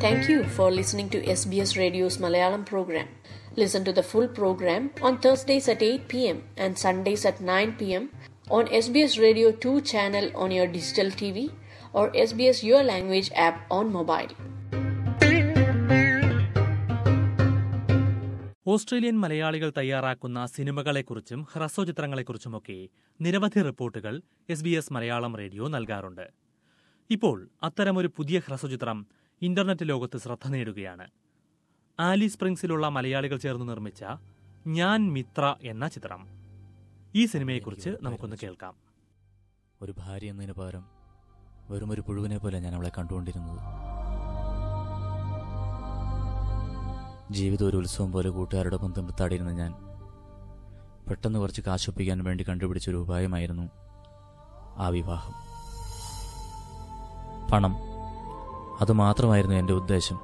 Thank you for listening to SBS Radio's Malayalam program. Listen to the full program on Thursdays at 8 pm and Sundays at 9 pm on SBS Radio 2 channel on your digital TV or SBS Your Language app on mobile. Australian മലയാളികൾ തയ്യാറാക്കുന്ന സിനിമകളെക്കുറിച്ചും ഹ്രസ്വചിത്രങ്ങളെക്കുറിച്ചുമൊക്കെ നിരവധി റിപ്പോർട്ടുകൾ S B S Malayalam radio നൽകാറുണ്ട് ഇപ്പോൾ അത്തരമൊരു പുതിയ ഹ്രസ്വചിത്രം ഇന്റർനെറ്റ് ലോകത്ത് ശ്രദ്ധ നേടുകയാണ് ആലി സ്പ്രിങ്സിലുള്ള മലയാളികൾ ചേർന്ന് നിർമ്മിച്ച ഞാൻ മിത്ര എന്ന ചിത്രം ഈ സിനിമയെക്കുറിച്ച് നമുക്കൊന്ന് കേൾക്കാം ഒരു ഭാര്യ എന്നതിന് പകരം വെറും ഒരു പുഴുവിനെ പോലെ ഞാൻ അവളെ കണ്ടുകൊണ്ടിരുന്നത് ജീവിതം ഒരു ഉത്സവം പോലെ കൂട്ടുകാരോടൊപ്പം തമ്പിത്താടിയിരുന്ന ഞാൻ പെട്ടെന്ന് കുറച്ച് കാശൊപ്പിക്കാൻ വേണ്ടി കണ്ടുപിടിച്ച ഒരു ഉപായമായിരുന്നു ആ വിവാഹം പണം അതുമാത്രമായിരുന്നു എൻ്റെ ഉദ്ദേശം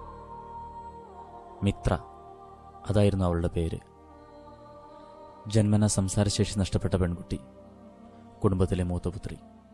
മിത്ര അതായിരുന്നു അവളുടെ പേര് ജന്മന സംസാരശേഷി നഷ്ടപ്പെട്ട പെൺകുട്ടി കുടുംബത്തിലെ മൂത്തപുത്രി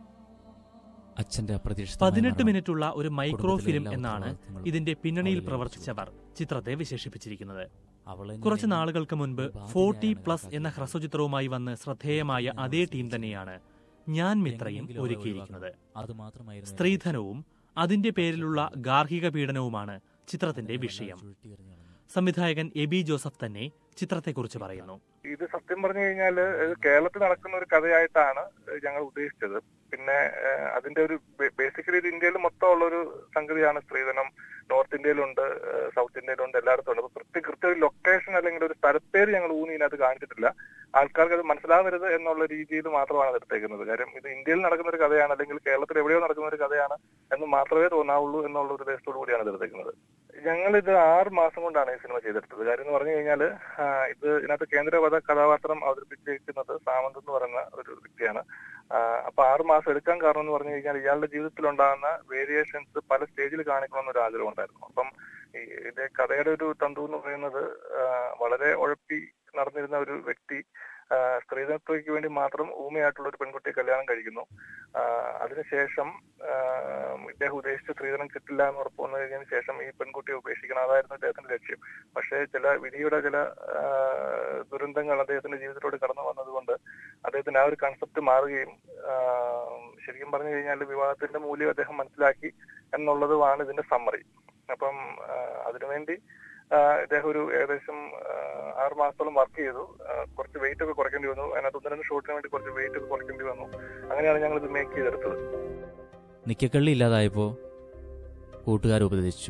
അച്ഛന്റെ അപ്രതീക്ഷിത പതിനെട്ട് മിനിറ്റുള്ള ഒരു മൈക്രോ ഫിലിം എന്നാണ് ഇതിന്റെ പിന്നണിയിൽ പ്രവർത്തിച്ചവർ ചിത്രത്തെ വിശേഷിപ്പിച്ചിരിക്കുന്നത് കുറച്ച് നാളുകൾക്ക് മുൻപ് ഫോർട്ടി പ്ലസ് എന്ന ഹ്രസ്വചിത്രവുമായി വന്ന് ശ്രദ്ധേയമായ അതേ ടീം തന്നെയാണ് ഞാൻ മിത്രയും ഒരുക്കിയിരിക്കുന്നത് അതുമാത്രമായിരുന്നു സ്ത്രീധനവും അതിന്റെ പേരിലുള്ള ഗാർഹിക പീഡനവുമാണ് ചിത്രത്തിന്റെ വിഷയം സംവിധായകൻ എബി ജോസഫ് തന്നെ ചിത്രത്തെക്കുറിച്ച് പറയുന്നു ഇത് സത്യം പറഞ്ഞു കഴിഞ്ഞാൽ കേരളത്തിൽ നടക്കുന്ന ഒരു കഥയായിട്ടാണ് ഞങ്ങൾ ഉദ്ദേശിച്ചത് പിന്നെ ഏഹ്, അതിന്റെ ഒരു ബേസിക്കലി ഇത് ഇന്ത്യയിൽ മൊത്തം ഉള്ള ഒരു സംഗതിയാണ് സ്ത്രീധനം നോർത്ത് ഇന്ത്യയിലുണ്ട് ഏഹ്, സൗത്ത് ഇന്ത്യയിലുണ്ട് എല്ലായിടത്തും ഉണ്ട് അപ്പൊ പ്രത്യേക കൃത്യ ഒരു ലൊക്കേഷൻ അല്ലെങ്കിൽ ഒരു സ്ഥലപ്പേര് ഞങ്ങൾ ഊന്നി ഇതിനകത്ത് കാണിച്ചിട്ടില്ല ആൾക്കാർക്ക് അത് മനസ്സിലാവരുത് എന്നുള്ള രീതിയിൽ മാത്രമാണ് അത് എടുത്തേക്കുന്നത് കാര്യം ഇത് ഇന്ത്യയിൽ നടക്കുന്ന ഒരു കഥയാണ് അല്ലെങ്കിൽ കേരളത്തിൽ എവിടെയോ നടക്കുന്ന ഒരു കഥയാണ് എന്ന് മാത്രമേ തോന്നാവുള്ളൂ എന്നുള്ള ഒരു ഉദ്ദേശത്തോടു കൂടിയാണ് ഇത് എടുത്തേക്കുന്നത് ഞങ്ങളിത് ആറ് മാസം കൊണ്ടാണ് ഈ സിനിമ ചെയ്തെടുത്തത് കാര്യം എന്ന് പറഞ്ഞു കഴിഞ്ഞാൽ ഇത് ഇതിനകത്ത് കേന്ദ്രപദ കഥാപാത്രം അവതരിപ്പിച്ചിരിക്കുന്നത് സാമന്ത് എന്ന് പറയുന്ന ഒരു വ്യക്തിയാണ് ആ, അപ്പൊ ആറ് മാസം എടുക്കാൻ കാരണം എന്ന് പറഞ്ഞു കഴിഞ്ഞാൽ ഇയാളുടെ ജീവിതത്തിൽ ഉണ്ടാകുന്ന വേരിയേഷൻസ് പല സ്റ്റേജിൽ കാണിക്കണമെന്ന് ഒരു ആഗ്രഹം ഉണ്ടായിരുന്നു അപ്പം ഈ ഇത് കഥയുടെ ഒരു തന്തു എന്ന് പറയുന്നത് ആ, വളരെ ഉഴപ്പി നടന്നിരുന്ന ഒരു വ്യക്തി ആ, സ്ത്രീധനത്വയ്ക്ക് വേണ്ടി മാത്രം ഊമയായിട്ടുള്ള ഒരു പെൺകുട്ടിയെ കല്യാണം കഴിക്കുന്നു ആ, അതിനുശേഷം ആ, ഇദ്ദേഹം ഉദ്ദേശിച്ച സ്ത്രീധനം കിട്ടില്ല എന്ന് ഉറപ്പ് വന്നു കഴിഞ്ഞതിന് ശേഷം ഈ പെൺകുട്ടിയെ ഉപേക്ഷിക്കണം അതായിരുന്നു അദ്ദേഹത്തിന്റെ ലക്ഷ്യം പക്ഷേ ചില വിധിയുടെ ചില ആ, ദുരന്തങ്ങൾ അദ്ദേഹത്തിന്റെ ജീവിതത്തിലൂടെ കടന്നു വന്നതുകൊണ്ട് അദ്ദേഹത്തിന് ആ ഒരു കൺസെപ്റ്റ് മാറുകയും ആ, ശരിക്കും പറഞ്ഞു കഴിഞ്ഞാൽ വിവാഹത്തിന്റെ മൂല്യം അദ്ദേഹം മനസ്സിലാക്കി എന്നുള്ളതുമാണ് ഇതിന്റെ സമ്മറി അപ്പം ആ, അതിനുവേണ്ടി ആ, ഇദ്ദേഹം ഒരു ഏകദേശം ആ, ആറ് മാസത്തോളം വർക്ക് ചെയ്തു ആ, കുറച്ച് വെയിറ്റ് ഒക്കെ കുറയ്ക്കേണ്ടി വന്നു അതിനകത്ത് ഒന്ന് രണ്ട് ഷോട്ടിന് വേണ്ടി കുറച്ച് വെയിറ്റ് ഒക്കെ കുറയ്ക്കേണ്ടി വന്നു അങ്ങനെയാണ് ഞങ്ങൾ ഇത് മേക്ക് ചെയ്തെടുത്തത് നിക്കക്കള്ളി ഇല്ലാതായപ്പോ കൂട്ടുകാർ ഉപദേശിച്ചു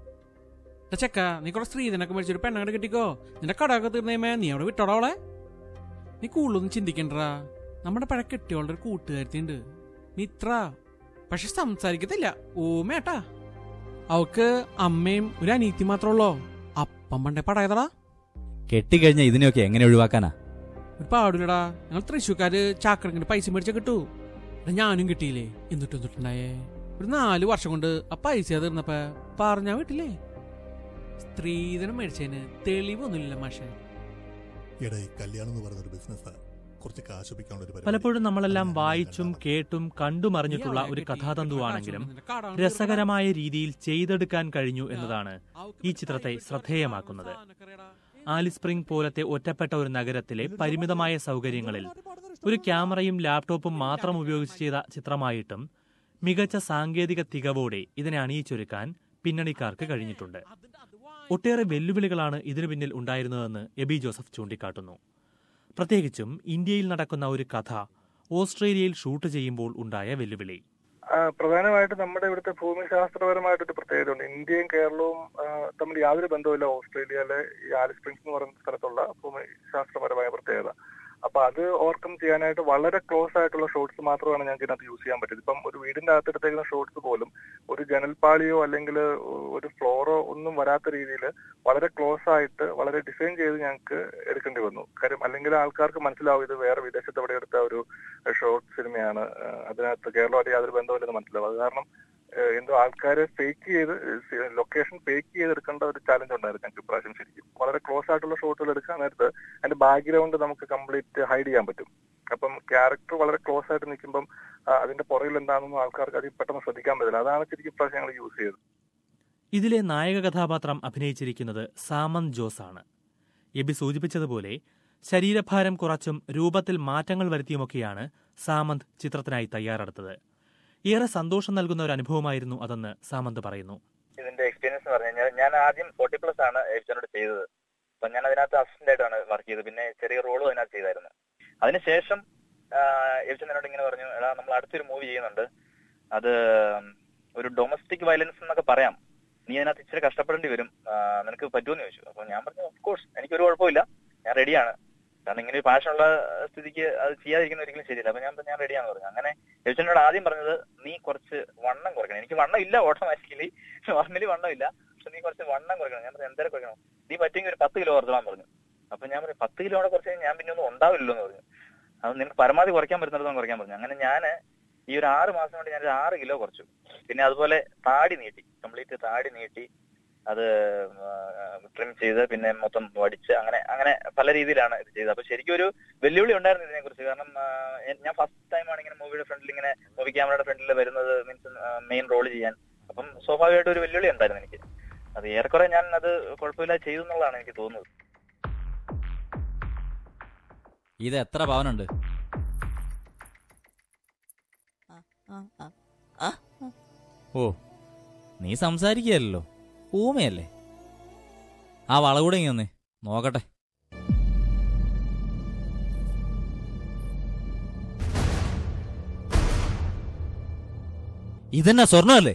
എടാ ചെക്ക നീ കുറെ സ്ത്രീധനൊക്കെ മേടിച്ചൊരു പെണ്ണങ്ങടെ കിട്ടിക്കോ നിന്റെ കടമൊക്കെ തീർന്നേമേ നീ അവിടെ വിട്ടോടോളെ നീ കൂടുതലൊന്നും ചിന്തിക്കണ്ടടാ നമ്മുടെ പഴ കെട്ടിയോളുടെ ഒരു കൂട്ടുകാരത്തിണ്ട് മിത്ര പക്ഷെ സംസാരിക്കത്തില്ല ഓമേട്ടാ അവക്ക് അമ്മയും ഒരു അനീത്തി മാത്രമുള്ളോ അപ്പം പണ്ടേ പടായതടാ കെട്ടിക്കഴിഞ്ഞ ഇതിനെയൊക്കെ എങ്ങനെ ഒഴിവാക്കാനാ ഒരു പാടില്ലടാ ഞങ്ങൾ തൃശ്ശൂക്കാര് ചാക്കടങ്ങിന് പൈസ മേടിച്ച കിട്ടൂ എടാ ഞാനും കിട്ടിയില്ലേ എന്നിട്ട് എന്നിട്ടുണ്ടായേ ഒരു നാല് വർഷം കൊണ്ട് ആ പൈസ തീർന്നപ്പ പറഞ്ഞാ വീട്ടില്ലേ സ്ത്രീധനം മേടിച്ചതിന് തെളിവൊന്നുമില്ല മാഷെ എടാ ഈ കല്യാണം എന്ന് പറയുന്ന ഒരു ബിസിനസ്സാ കുറച്ച് കാശൊപ്പിക്കാനുള്ള ഒരു പരിപാടി. പലപ്പോഴും നമ്മളെല്ലാം അത് ഞാൻ വായിച്ചും കണ്ടതാ. കേട്ടും കണ്ടുമറിഞ്ഞിട്ടുള്ള ഒരു കഥാതന്തുവാണെങ്കിലും രസകരമായ രീതിയിൽ ചെയ്തെടുക്കാൻ കഴിഞ്ഞു എന്നതാണ് ഈ ചിത്രത്തെ ശ്രദ്ധേയമാക്കുന്നത് ആലി സ്പ്രിംഗ് പോലത്തെ ഒറ്റപ്പെട്ട ഒരു നഗരത്തിലെ പരിമിതമായ സൗകര്യങ്ങളിൽ ഒരു ക്യാമറയും ലാപ്ടോപ്പും മാത്രം ഉപയോഗിച്ച് ചെയ്ത ചിത്രമായിട്ടും മികച്ച സാങ്കേതിക തികവോടെ ഇതിനെ അണിയിച്ചൊരുക്കാൻ പിന്നണിക്കാർക്ക് കഴിഞ്ഞിട്ടുണ്ട് ഒട്ടേറെ വെല്ലുവിളികളാണ് ഇതിനു പിന്നിൽ ഉണ്ടായിരുന്നതെന്ന് എബി ജോസഫ് ചൂണ്ടിക്കാട്ടുന്നു പ്രത്യേകിച്ചും ഇന്ത്യയിൽ നടക്കുന്ന ഒരു കഥ ഓസ്ട്രേലിയയിൽ ഷൂട്ട് ചെയ്യുമ്പോൾ ഉണ്ടായ വെല്ലുവിളി ആ, പ്രധാനമായിട്ട് നമ്മുടെ ഇവിടുത്തെ ഭൂമിശാസ്ത്രപരമായിട്ടൊരു പ്രത്യേകതയുണ്ട് ഇന്ത്യയും കേരളവും ആ, തമ്മിൽ യാതൊരു ബന്ധവുമില്ല ഓസ്ട്രേലിയയിലെ ഈ ആലിസ് സ്പ്രിങ്സ് എന്ന് പറയുന്ന സ്ഥലത്തുള്ള ഭൂമിശാസ്ത്രപരമായ പ്രത്യേകത അപ്പൊ അത് ഓവർകം ചെയ്യാനായിട്ട് വളരെ ക്ലോസ് ആയിട്ടുള്ള ഷോട്ട്സ് മാത്രമാണ് ഞങ്ങൾക്ക് ഇതിനകത്ത് യൂസ് ചെയ്യാൻ പറ്റിയത് ഇപ്പം ഒരു വീടിന്റെ അകത്തെടുത്തേക്കുന്ന ഷോട്ട്സ് പോലും ഒരു ജനൽപ്പാളിയോ അല്ലെങ്കിൽ ഒരു ഫ്ലോറോ ഒന്നും വരാത്ത രീതിയിൽ വളരെ ക്ലോസ് ആയിട്ട് വളരെ ഡിസൈൻ ചെയ്ത് ഞങ്ങൾക്ക് എടുക്കേണ്ടി വന്നു കാര്യം അല്ലെങ്കിൽ ആൾക്കാർക്ക് മനസ്സിലാവും ഇത് വേറെ വിദേശത്ത് എവിടെ എടുത്ത ഒരു ഷോർട്ട് സിനിമയാണ് ആ, അതിനകത്ത് കേരളമായിട്ട് യാതൊരു ബന്ധമില്ലെന്ന് മനസ്സിലാവും അത് കാരണം ഏഹ് എന്തോ ആൾക്കാരെ ഫേക്ക് ചെയ്ത് ലൊക്കേഷൻ ഫേക്ക് ചെയ്തെടുക്കേണ്ട ഒരു ചാലഞ്ച് ഉണ്ടായിരുന്നു ഞങ്ങൾക്ക് ഇപ്രാവശ്യം ശരിക്കും വളരെ ക്ലോസ് ആയിട്ടുള്ള ഷോട്ടുകൾ എടുക്കാൻ നേരത്ത് അതിന്റെ ബാക്ക്ഗ്രൗണ്ട് നമുക്ക് കംപ്ലീറ്റ് ഹൈഡ് ചെയ്യാൻ പറ്റും അപ്പം ക്യാരക്ടർ വളരെ ക്ലോസ് ആയിട്ട് നിൽക്കുമ്പം ആ, അതിന്റെ പുറകിൽ എന്താണെന്നും ആൾക്കാർക്ക് അത് പെട്ടെന്ന് ശ്രദ്ധിക്കാൻ പറ്റില്ല അതാണ് ശരിക്കും ഇപ്രാവശ്യം ഞങ്ങൾ യൂസ് ചെയ്തത് ഇതിലെ നായക കഥാപാത്രം അഭിനയിച്ചിരിക്കുന്നത് സാമന്ത് ജോസ് ആണ് എബി സൂചിപ്പിച്ചതുപോലെ ശരീരഭാരം കുറച്ചും രൂപത്തിൽ മാറ്റങ്ങൾ വരുത്തിയുമൊക്കെയാണ് സാമന്ത് ചിത്രത്തിനായി തയ്യാറെടുത്തത് ഏറെ സന്തോഷം നൽകുന്ന ഒരു അനുഭവമായിരുന്നു അതെന്ന് സാമന്ത് പറയുന്നു ഇതിന്റെ എക്സ്പീരിയൻസ് എന്ന് പറഞ്ഞു കഴിഞ്ഞാൽ ഞാൻ ആദ്യം ഫോർട്ടി പ്ലസ് ആണ് എഫ്ജനോട് ചെയ്തത് അപ്പൊ ഞാൻ അതിനകത്ത് അസിസ്റ്റന്റ് ആയിട്ടാണ് വർക്ക് ചെയ്തത് പിന്നെ ചെറിയ റോളും അതിനകത്ത് ചെയ്തായിരുന്നു അതിനുശേഷം എഫ്ജനോട് ഇങ്ങനെ പറഞ്ഞു എടാ നമ്മൾ അടുത്തൊരു മൂവി ചെയ്യുന്നുണ്ട് അത് ഒരു ഡൊമസ്റ്റിക് വയലൻസ് എന്നൊക്കെ പറയാം നീ അതിനകത്ത് ഇച്ചിരി കഷ്ടപ്പെടേണ്ടി വരും ആ, നിനക്ക് പറ്റുമെന്ന് ചോദിച്ചു അപ്പൊ ഞാൻ പറഞ്ഞു ഓഫ് കോഴ്സ് എനിക്കൊരു കുഴപ്പമില്ല ഞാൻ റെഡിയാണ് കാരണം ഇങ്ങനെ ഒരു പാഷനുള്ള സ്ഥിതിക്ക് അത് ചെയ്യാതിരിക്കുന്ന ഒരിക്കലും ശരിയല്ല അപ്പൊ ഞാൻ പറഞ്ഞു, ഞാൻ റെഡിയാന്ന് പറഞ്ഞു അങ്ങനെ എഫ്ജനോട് ആദ്യം പറഞ്ഞത് നീ കുറച്ച് വണ്ണം കുറയ്ക്കണം എനിക്ക് വണ്ണം ഇല്ല ഓട്ടോമാറ്റിക്കലി നോർമലി വണ്ണം ഇല്ല പക്ഷെ നീ കുറച്ച് വണ്ണം കുറയ്ക്കണം ഞാൻ പറഞ്ഞു എന്തേരം കുറയ്ക്കണം നീ പറ്റുമെങ്കിൽ ഒരു പത്ത് കിലോ കുറച്ചോളാൻ പറഞ്ഞു അപ്പൊ ഞാൻ പറഞ്ഞു പത്ത് കിലോ കൂടെ കുറച്ച് കഴിഞ്ഞാൽ ഞാൻ പിന്നെ ഒന്നും ഉണ്ടാവില്ലല്ലോ എന്ന് പറഞ്ഞു അത് നിനക്ക് പരമാവധി കുറയ്ക്കാൻ പറ്റുന്നിടത്തോളം കുറയ്ക്കാൻ പറഞ്ഞു അങ്ങനെ ഞാൻ ഈ ഒരു ആറ് മാസം കൊണ്ട് ഞാൻ ഒരു ആറ് കിലോ കുറച്ചു പിന്നെ അതുപോലെ താടി നീട്ടി കംപ്ലീറ്റ് താടി നീട്ടി അത് ട്രിം ചെയ്ത് പിന്നെ മൊത്തം വടിച്ച് അങ്ങനെ അങ്ങനെ പല രീതിയിലാണ് ഇത് ചെയ്തത് അപ്പൊ ശരിക്കും ഒരു വെല്ലുവിളി ഉണ്ടായിരുന്നു ഇതിനെ കുറിച്ച് കാരണം ആ, എ- ഞാൻ ഫസ്റ്റ് ടൈമാണ് ഇങ്ങനെ മൂവിയുടെ ഫ്രണ്ടിൽ ഇങ്ങനെ മൂവി ക്യാമറയുടെ ഫ്രണ്ടിൽ വരുന്നത് മീൻസ് മെയിൻ റോൾ ചെയ്യാൻ അപ്പം സ്വാഭാവികമായിട്ട് ഒരു വെല്ലുവിളി ഉണ്ടായിരുന്നു എനിക്ക് അത് ഏറെക്കുറെ ഞാൻ അത് കുഴപ്പമില്ലാതെ ചെയ്തു എന്നുള്ളതാണ് എനിക്ക് തോന്നുന്നത് ഇത് എത്ര പവനുണ്ട് ഓ നീ സംസാരിക്കുകയല്ലോ ഊമയല്ലേ ആ വളകൂടെ ഇങ്ങ് വന്നേ നോക്കട്ടെ ഇതെന്നാ സ്വർണ്ണമല്ലേ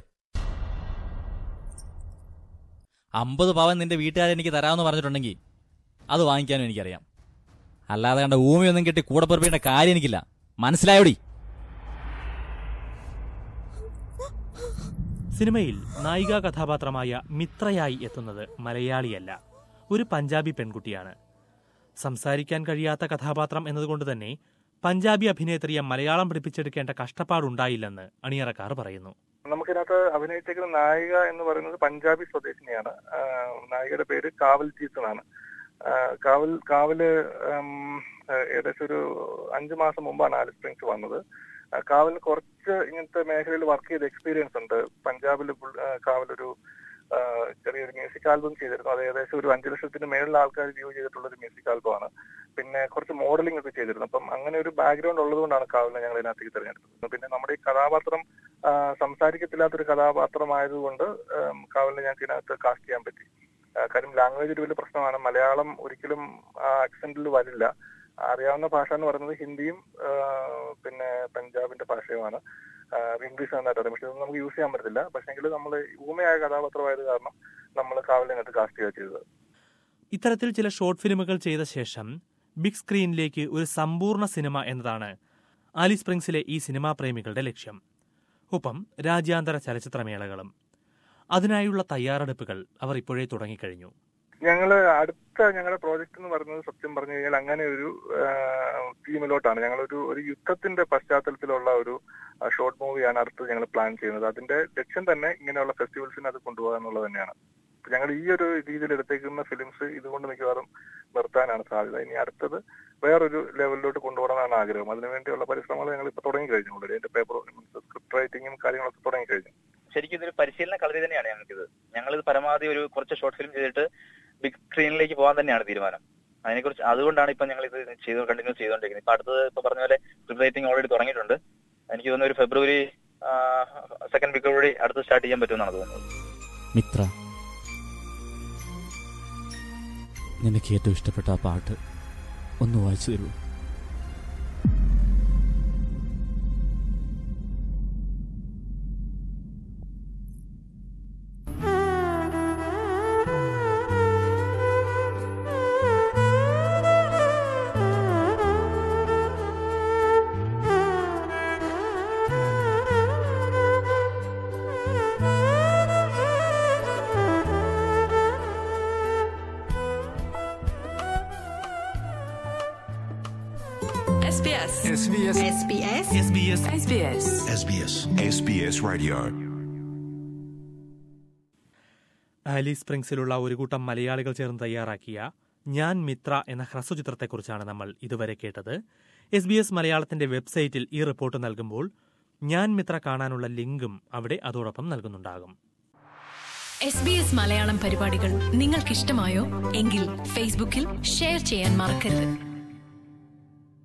അമ്പത് പവൻ നിന്റെ വീട്ടുകാരെ എനിക്ക് തരാമെന്ന് പറഞ്ഞിട്ടുണ്ടെങ്കിൽ അത് വാങ്ങിക്കാനും എനിക്കറിയാം അല്ലാതെ കണ്ട ഊമയൊന്നും കെട്ടി കൂടെ പെറുപ്പിക്കേണ്ട കാര്യം എനിക്കില്ല മനസ്സിലായോടി സിനിമയിൽ നായികാ കഥാപാത്രമായ മിത്രയായി എത്തുന്നത് മലയാളിയല്ല ഒരു പഞ്ചാബി പെൺകുട്ടിയാണ് സംസാരിക്കാൻ കഴിയാത്ത കഥാപാത്രം എന്നതുകൊണ്ട് തന്നെ പഞ്ചാബി അഭിനേത്രിയെ മലയാളം പഠിപ്പിച്ചെടുക്കേണ്ട കഷ്ടപ്പാടുണ്ടായില്ലെന്ന് അണിയറക്കാർ പറയുന്നു നമുക്കിതിനകത്ത് അഭിനയിച്ചേക്കുന്ന നായിക എന്ന് പറയുന്നത് പഞ്ചാബി സ്വദേശിനിയാണ് ആ, നായികയുടെ പേര് കാവൽ ജീത്ത് എന്നാണ് ആ, കാവൽ കാവല് ഉം, ആ, ഏകദേശം ഒരു അഞ്ചു മാസം മുമ്പാണ് ആലിസ് സ്പ്രിങ്സ് വന്നത് ആ, കാവലിന് കുറച്ച് ഇങ്ങനത്തെ മേഖലയിൽ വർക്ക് ചെയ്ത എക്സ്പീരിയൻസ് ഉണ്ട് പഞ്ചാബിൽ പുൾ- ആ, കാവലൊരു ആ, ചെറിയൊരു മ്യൂസിക് ആൽബം ചെയ്തിരുന്നു അത് ഏകദേശം ഒരു അഞ്ചു ലക്ഷത്തിന് മേളിൽ ആൾക്കാർ വ്യൂ ചെയ്തിട്ടുള്ള ഒരു മ്യൂസിക് ആൽബമാണ് പിന്നെ കുറച്ച് മോഡലിംഗ് ഒക്കെ ചെയ്തിരുന്നു അപ്പം അങ്ങനെ ഒരു ബാക്ക്ഗ്രൗണ്ട് ഉള്ളതുകൊണ്ടാണ് കാവലിനെ ഞങ്ങൾ ഇതിനകത്തേക്ക് തിരഞ്ഞെടുത്തത് പിന്നെ നമ്മുടെ ഈ കഥാപാത്രം ആ, സംസാരിക്കത്തില്ലാത്തൊരു കഥാപാത്രമായതുകൊണ്ട് ഉം, കാവലിനെ ഞങ്ങൾക്ക് ഇതിനകത്ത് കാസ്റ്റ് ചെയ്യാൻ പറ്റി ആ, കാര്യം ലാംഗ്വേജ് ഒരു വലിയ പ്രശ്നമാണ് മലയാളം ഒരിക്കലും ആ ആക്സെന്റിൽ വരില്ല അറിയാവുന്ന ഭാഷ എന്ന് പറയുന്നത് ഹിന്ദിയും ആ, പിന്നെ പഞ്ചാബിന്റെ ഭാഷയുമാണ് ആ, ഇംഗ്ലീഷ് നന്നായിട്ട് അറിയാം പക്ഷെ ഇതൊന്നും നമുക്ക് യൂസ് ചെയ്യാൻ പറ്റത്തില്ല പക്ഷെങ്കിൽ നമ്മൾ ഊമയായ കഥാപാത്രമായത് കാരണം നമ്മൾ കാവലിനകത്ത് കാസ്റ്റ് ചെയ്യുക ചെയ്തത് ഇത്തരത്തിൽ ചില ഷോർട്ട് ഫിലിമുകൾ ചെയ്ത ശേഷം ബിഗ് സ്ക്രീനിലേക്ക് ഒരു സമ്പൂർണ്ണ സിനിമ എന്നതാണ് ആലി സ്പ്രിങ്സിലെ ഈ സിനിമാ പ്രേമികളുടെ ലക്ഷ്യം ഒപ്പം രാജ്യാന്തര ചലച്ചിത്രമേളകളും അതിനായുള്ള തയ്യാറെടുപ്പുകൾ അവർ ഇപ്പോഴേ തുടങ്ങിക്കഴിഞ്ഞു ഞങ്ങള് അടുത്ത ഞങ്ങളുടെ പ്രോജക്റ്റ് എന്ന് പറയുന്നത് സത്യം പറഞ്ഞു കഴിഞ്ഞാൽ അങ്ങനെ ഒരു ടീമിലോട്ടാണ് ഞങ്ങളൊരു ഒരു യുദ്ധത്തിന്റെ പശ്ചാത്തലത്തിലുള്ള ഒരു ഷോർട്ട് മൂവിയാണ് അടുത്ത് ഞങ്ങൾ പ്ലാൻ ചെയ്യുന്നത് അതിന്റെ ലക്ഷ്യം തന്നെ ഇങ്ങനെയുള്ള ഫെസ്റ്റിവൽസിന് അത് കൊണ്ടുപോകുക എന്നുള്ളത് തന്നെയാണ് അപ്പൊ ഞങ്ങൾ ഈ ഒരു രീതിയിൽ എടുത്തേക്കുന്ന ഫിലിംസ് ഇതുകൊണ്ട് മിക്കവാറും നിർത്താനാണ് സാധ്യത ഇനി അടുത്തത് വേറൊരു ലെവലിലോട്ട് കൊണ്ടുപോകണമെന്നാണ് ആഗ്രഹം അതിനുവേണ്ടിയുള്ള പരിശ്രമങ്ങൾ ഞങ്ങൾ ഇപ്പൊ തുടങ്ങി കഴിഞ്ഞു ഓൾറെഡി അതിന്റെ പേപ്പർ സ്ക്രിപ്റ്റ് റൈറ്റിംഗും കാര്യങ്ങളൊക്കെ തുടങ്ങി കഴിഞ്ഞു ശരിക്കും ഇതൊരു പരിശീലന കളരി തന്നെയാണ് ഞങ്ങൾക്കിത് ഞങ്ങളിത് പരമാവധി ഒരു കുറച്ച് ഷോർട്ട് ഫിലിം ചെയ്തിട്ട് ബിഗ് സ്ക്രീനിലേക്ക് പോകാൻ തന്നെയാണ് തീരുമാനം അതിനെക്കുറിച്ച് അതുകൊണ്ടാണ് ഇപ്പൊ ഞങ്ങൾ ഇത് ചെയ്ത് കണ്ടിന്യൂ ചെയ്തുകൊണ്ടിരിക്കുന്നത് ഇപ്പൊ അടുത്തത് ഇപ്പൊ പറഞ്ഞ പോലെ സ്ക്രിപ്റ്റ് റൈറ്റിംഗ് ഓൾറെഡി തുടങ്ങിയിട്ടുണ്ട് എനിക്ക് തോന്നുന്നു ഒരു ഫെബ്രുവരി സെക്കൻഡ് വീക്കോടുകൂടി അടുത്ത് സ്റ്റാർട്ട് ചെയ്യാൻ പറ്റുമെന്നാണ് തോന്നുന്നത് മിത്ര നിനക്ക് ഏറ്റവും ഇഷ്ടപ്പെട്ട ആ പാട്ട് ഒന്ന് വായിച്ചു തരൂ SBS SBS SBS SBS SBS SBS SBS Radio ആലി സ്പ്രിങ്സിലുള്ള ഒരു കൂട്ടം മലയാളികൾ ചേർന്ന് തയ്യാറാക്കിയ ഞാൻ മിത്ര എന്ന ഹ്രസ്വചിത്രത്തെക്കുറിച്ചാണ് നമ്മൾ ഇതുവരെ കേട്ടത് എസ് ബി എസ് മലയാളത്തിന്റെ വെബ്സൈറ്റിൽ ഈ റിപ്പോർട്ട് നൽകുമ്പോൾ ഞാൻ മിത്ര കാണാനുള്ള ലിങ്കും അവിടെ അതോടൊപ്പം നൽകുന്നുണ്ടാകും എസ് ബി എസ് മലയാളം പരിപാടികൾ നിങ്ങൾക്കിഷ്ടമായോ എങ്കിൽ ഫേസ്ബുക്കിൽ ഷെയർ ചെയ്യാൻ മറക്കരുത്